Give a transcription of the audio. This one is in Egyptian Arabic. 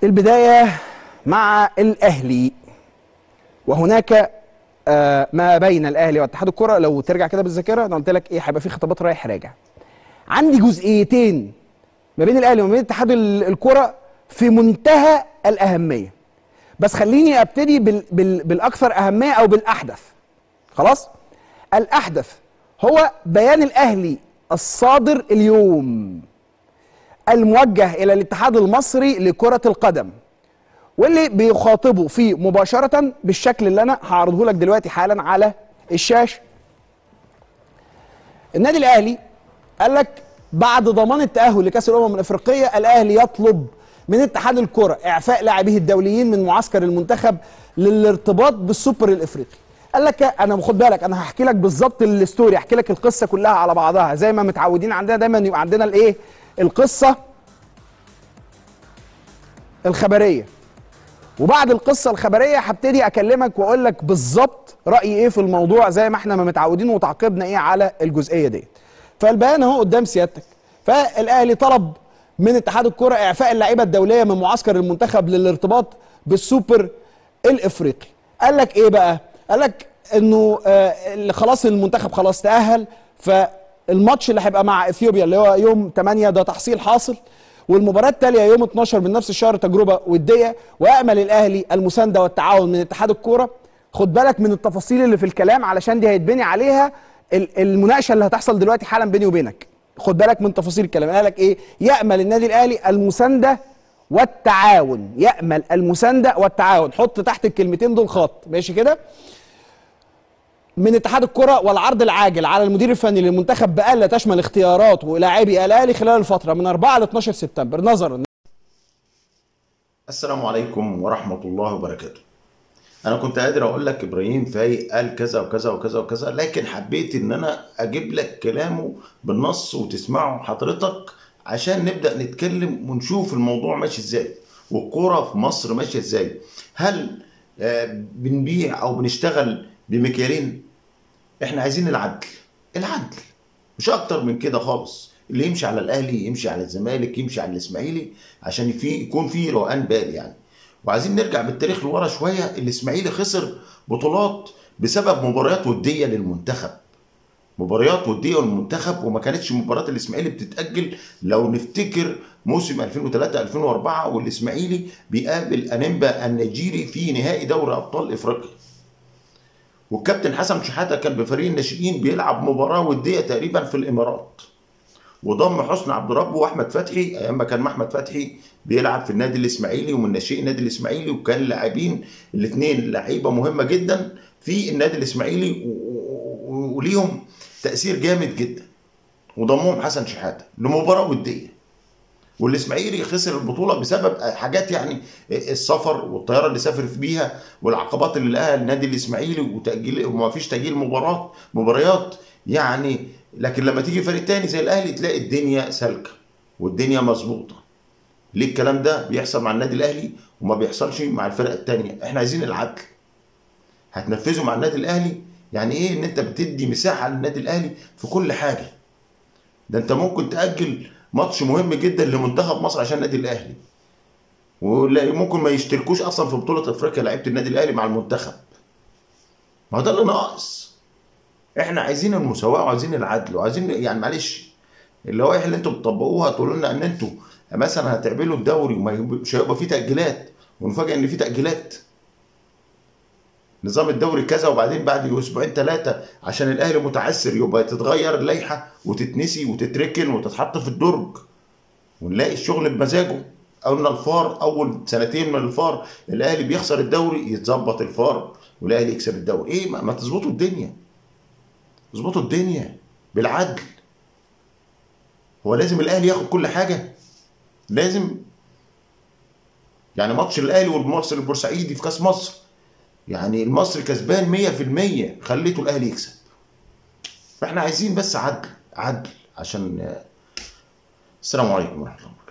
البداية مع الأهلي وهناك آه، ما بين الأهلي واتحاد الكرة لو ترجع كده بالذاكرة أنا قلت لك إيه هيبقى في خطابات رايح راجع عندي جزئيتين ما بين الأهلي وما بين اتحاد ال- الكرة في منتهى الأهمية بس خليني أبتدي بال بال بالأكثر أهمية أو بالأحدث خلاص الأحدث هو بيان الأهلي الصادر اليوم الموجه الى الاتحاد المصري لكره القدم واللي بيخاطبه فيه مباشره بالشكل اللي انا هعرضه لك دلوقتي حالا على الشاشه النادي الاهلي قال لك بعد ضمان التاهل لكاس الامم الافريقيه الاهلي يطلب من اتحاد الكره اعفاء لاعبيه الدوليين من معسكر المنتخب للارتباط بالسوبر الافريقي قال لك انا خد بالك انا هحكي لك بالظبط الستوري احكي لك القصه كلها على بعضها زي ما متعودين عندنا دايما يبقى عندنا الايه القصه الخبريه وبعد القصه الخبريه هبتدي اكلمك واقول لك بالظبط رايي ايه في الموضوع زي ما احنا ما متعودين وتعقيبنا ايه على الجزئيه ديت فالبيان اهو قدام سيادتك فالاهلي طلب من اتحاد الكره اعفاء اللعيبه الدوليه من معسكر المنتخب للارتباط بالسوبر الافريقي قال لك ايه بقى قال لك انه آه اللي خلاص المنتخب خلاص تاهل فالماتش اللي هيبقى مع اثيوبيا اللي هو يوم 8 ده تحصيل حاصل والمباراة التالية يوم 12 من نفس الشهر تجربة ودية ويأمل الأهلي المساندة والتعاون من اتحاد الكورة خد بالك من التفاصيل اللي في الكلام علشان دي هيتبني عليها ال- المناقشة اللي هتحصل دلوقتي حالا بيني وبينك خد بالك من تفاصيل الكلام قال لك ايه يأمل النادي الأهلي المساندة والتعاون يأمل المساندة والتعاون حط تحت الكلمتين دول خط ماشي كده من اتحاد الكرة والعرض العاجل على المدير الفني للمنتخب بألا تشمل اختيارات ولاعبي الاهلي خلال الفترة من 4 ل 12 سبتمبر نظرا السلام عليكم ورحمة الله وبركاته أنا كنت قادر أقول لك إبراهيم فايق قال كذا وكذا وكذا وكذا لكن حبيت إن أنا أجيب لك كلامه بالنص وتسمعه حضرتك عشان نبدأ نتكلم ونشوف الموضوع ماشي إزاي والكورة في مصر ماشية إزاي هل آه، بنبيع أو بنشتغل بمكيالين إحنا عايزين العدل العدل مش أكتر من كده خالص اللي يمشي على الاهلي يمشي على الزمالك يمشي على الاسماعيلي عشان في يكون في روقان بال يعني وعايزين نرجع بالتاريخ لورا شويه الاسماعيلي خسر بطولات بسبب مباريات وديه للمنتخب مباريات وديه للمنتخب وما كانتش مباريات الاسماعيلي بتتاجل لو نفتكر موسم 2003 2004 والاسماعيلي بيقابل انيمبا النيجيري في نهائي دوري ابطال افريقيا والكابتن حسن شحاته كان بفريق الناشئين بيلعب مباراه وديه تقريبا في الامارات وضم حسني عبد ربه واحمد فتحي ايام ما كان احمد فتحي بيلعب في النادي الاسماعيلي ومن ناشئي النادي الاسماعيلي وكان لاعبين الاثنين لعيبه مهمه جدا في النادي الاسماعيلي و- و- و- وليهم تاثير جامد جدا وضمهم حسن شحاته لمباراه وديه والاسماعيلي خسر البطوله بسبب حاجات يعني السفر والطياره اللي سافر بيها والعقبات اللي لقاها النادي الاسماعيلي وتاجيل وما فيش تاجيل مباراه مباريات يعني لكن لما تيجي فريق تاني زي الاهلي تلاقي الدنيا سالكه والدنيا مظبوطه ليه الكلام ده بيحصل مع النادي الاهلي وما بيحصلش مع الفرق التانية احنا عايزين العدل هتنفذه مع النادي الاهلي يعني ايه ان انت بتدي مساحه للنادي الاهلي في كل حاجه ده انت ممكن تاجل ماتش مهم جدا لمنتخب مصر عشان النادي الاهلي وممكن ما يشتركوش اصلا في بطوله افريقيا لعيبه النادي الاهلي مع المنتخب ما هو ده اللي ناقص احنا عايزين المساواه وعايزين العدل وعايزين يعني معلش اللوائح اللي انتوا بتطبقوها تقولوا لنا ان انتوا مثلا هتعملوا الدوري وما يب- مش هيبقى فيه تاجيلات ونفاجئ ان فيه تاجيلات نظام الدوري كذا وبعدين بعد اسبوعين ثلاثه عشان الاهلي متعثر يبقى تتغير اللائحه وتتنسي وتتركن وتتحط في الدرج ونلاقي الشغل بمزاجه قلنا الفار اول سنتين من الفار الاهلي بيخسر الدوري يتظبط الفار والاهلي يكسب الدوري ايه ما, ما تظبطوا الدنيا اظبطوا الدنيا بالعدل هو لازم الاهلي ياخد كل حاجه لازم يعني ماتش الاهلي والمصري البورسعيدي في كاس مصر يعني المصري كسبان 100% خليته الاهلي يكسب فاحنا عايزين بس عدل عدل عشان السلام عليكم ورحمه الله